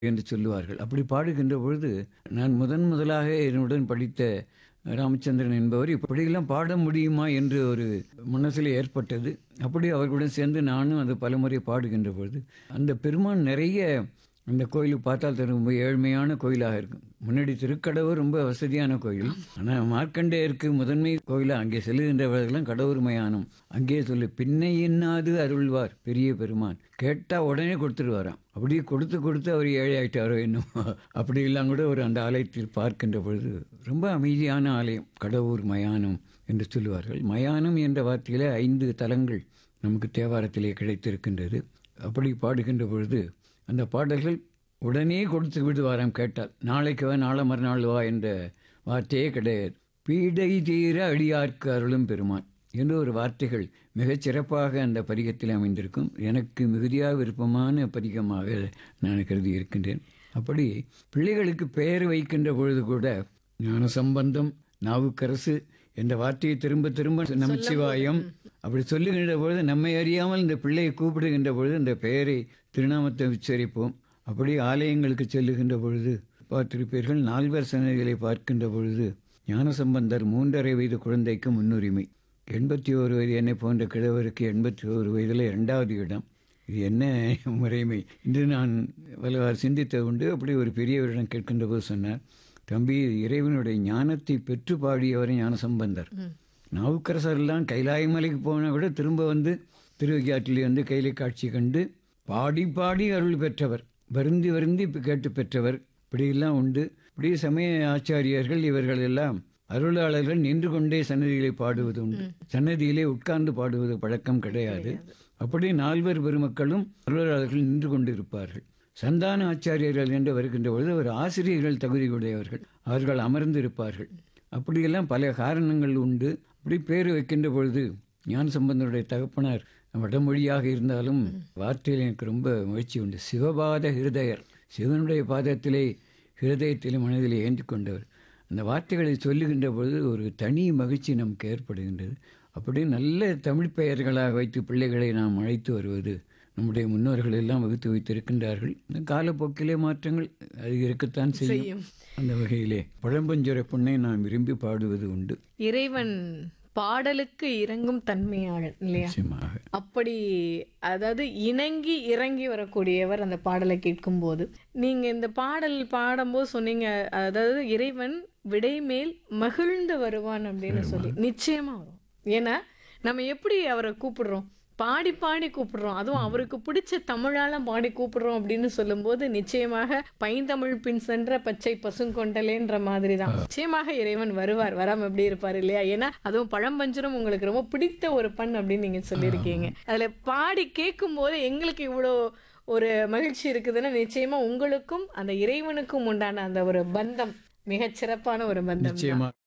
என்று சொல்லுவார்கள் அப்படி பாடுகின்ற பொழுது நான் முதன் முதலாக என்னுடன் படித்த ராமச்சந்திரன் என்பவர் இப்படியெல்லாம் பாட முடியுமா என்று ஒரு மனசில் ஏற்பட்டது அப்படி அவர்களுடன் சேர்ந்து நானும் அது பலமுறை பாடுகின்ற பொழுது அந்த பெருமான் நிறைய அந்த கோயில் பார்த்தால் தெரியும், ரொம்ப ஏழ்மையான கோயிலாக இருக்கும் முன்னாடி திருக்கடவுர் ரொம்ப வசதியான கோயில் ஆனால் மார்க்கண்டேயருக்கு முதன்மை கோயிலாக அங்கே செல்லுகின்றவர்கள்லாம் கடவுர் மயானம் அங்கே சொல்லு பின்னை என்னாது அருள்வார் பெரிய பெருமான் கேட்டால் உடனே கொடுத்துருவாராம் அப்படியே கொடுத்து கொடுத்து அவர் ஏழை ஆயிட்டாரோ என்னமோ அப்படி எல்லாம் கூட ஒரு அந்த ஆலயத்தில் பார்க்கின்ற பொழுது ரொம்ப அமைதியான ஆலயம் கடவுர் மயானம் என்று சொல்லுவார்கள் மயானம் என்ற வார்த்தையிலே ஐந்து தலங்கள் நமக்கு தேவாரத்திலே கிடைத்திருக்கின்றது அப்படி பாடுகின்ற பொழுது அந்த பாடல்கள் உடனே கொடுத்து விடுவாராம் கேட்டால் நாளைக்கு வா நாளை மறுநாள் வா என்ற வார்த்தையே கிடையாது பீடை தீர அடியார்க்கு அருளும் பெருமான் என்று ஒரு வார்த்தைகள் மிகச் சிறப்பாக அந்த பதிகத்தில் அமைந்திருக்கும் எனக்கு மிகுதியாக விருப்பமான பதிகமாக நான் கருதி இருக்கின்றேன் அப்படி பிள்ளைகளுக்கு பெயர் வைக்கின்ற பொழுது கூட ஞான சம்பந்தம் நாவுக்கரசு என்ற வார்த்தையை திரும்ப திரும்ப நமச்சிவாயம் அப்படி சொல்லுகின்ற பொழுது நம்மை அறியாமல் இந்த பிள்ளையை கூப்பிடுகின்ற பொழுது இந்த பெயரை திருநாமத்தை உச்சரிப்போம் அப்படி ஆலயங்களுக்கு செல்லுகின்ற பொழுது பார்த்திருப்பீர்கள் நால்வர் சன்னதிகளை பார்க்கின்ற பொழுது ஞானசம்பந்தர் மூன்றரை வயது குழந்தைக்கு முன்னுரிமை எண்பத்தி ஓரு வயது என்னை போன்ற கிழவருக்கு எண்பத்தி ஓரு வயதில் இரண்டாவது இடம் இது என்ன முறைமை இன்று நான் வலுவாறு சிந்தித்த உண்டு அப்படி ஒரு பெரியவரிடம் கேட்கின்ற போது சொன்னார் தம்பி இறைவனுடைய ஞானத்தை பெற்று பாடியவர் ஞானசம்பந்தர் நாவுக்கரசர்லாம் கைலாய மலைக்கு போன விட திரும்ப வந்து திருவைக்காட்டில் வந்து கைலை காட்சி கண்டு பாடி பாடி அருள் பெற்றவர் வருந்தி வருந்தி கேட்டு பெற்றவர் இப்படியெல்லாம் உண்டு இப்படி சமய ஆச்சாரியர்கள் இவர்கள் எல்லாம் அருளாளர்கள் நின்று கொண்டே சன்னதிகளை பாடுவது உண்டு சன்னதியிலே உட்கார்ந்து பாடுவது பழக்கம் கிடையாது அப்படி நால்வர் பெருமக்களும் அருளாளர்கள் நின்று கொண்டு இருப்பார்கள் சந்தான ஆச்சாரியர்கள் என்று வருகின்ற பொழுது ஒரு ஆசிரியர்கள் தகுதியுடையவர்கள் அவர்கள் அமர்ந்து இருப்பார்கள் அப்படியெல்லாம் பல காரணங்கள் உண்டு அப்படி பேர் வைக்கின்ற பொழுது ஞான சம்பந்தனுடைய தகப்பனார் வடமொழியாக இருந்தாலும் வார்த்தையில் எனக்கு ரொம்ப மகிழ்ச்சி உண்டு சிவபாத ஹிருதயர் சிவனுடைய பாதத்திலே ஹிருதயத்திலே மனதிலே ஏந்தி கொண்டவர் அந்த வார்த்தைகளை சொல்லுகின்ற பொழுது ஒரு தனி மகிழ்ச்சி நமக்கு ஏற்படுகின்றது அப்படி நல்ல தமிழ் பெயர்களாக வைத்து பிள்ளைகளை நாம் அழைத்து வருவது நம்முடைய முன்னோர்கள் எல்லாம் வகுத்து வைத்திருக்கின்றார்கள் இந்த காலப்போக்கிலே மாற்றங்கள் அது இருக்கத்தான் செய்யும் அந்த வகையிலே பழம்பஞ்சுரை பொண்ணை நான் விரும்பி பாடுவது உண்டு இறைவன் பாடலுக்கு இறங்கும் தன்மையாளன் இல்லையா நிச்சயமாக அப்படி அதாவது இணங்கி இறங்கி வரக்கூடியவர் அந்த பாடலை கேட்கும்போது நீங்க இந்த பாடல் பாடும்போது சொன்னீங்க அதாவது இறைவன் விடைமேல் மகிழ்ந்து வருவான் அப்படின்னு சொல்லி நிச்சயமா வரும் ஏன்னா நம்ம எப்படி அவரை கூப்பிடுறோம் பாடி பாடி கூப்பிடுறோம் அதுவும் அவருக்கு பிடிச்ச தமிழால பாடி கூப்பிடுறோம் அப்படின்னு சொல்லும்போது நிச்சயமாக பைந்தமிழ் பின் சென்ற பச்சை பசுங்கொண்டலேன்ற மாதிரி தான் நிச்சயமாக இறைவன் வருவார் வராம எப்படி இருப்பார் இல்லையா ஏன்னா அதுவும் பழம்பஞ்சரம் உங்களுக்கு ரொம்ப பிடித்த ஒரு பண் அப்படின்னு நீங்க சொல்லியிருக்கீங்க அதுல பாடி கேட்கும் போது எங்களுக்கு இவ்வளோ ஒரு மகிழ்ச்சி இருக்குதுன்னா நிச்சயமா உங்களுக்கும் அந்த இறைவனுக்கும் உண்டான அந்த ஒரு பந்தம் மிகச் சிறப்பான ஒரு பந்தம் தான். நிச்சயமா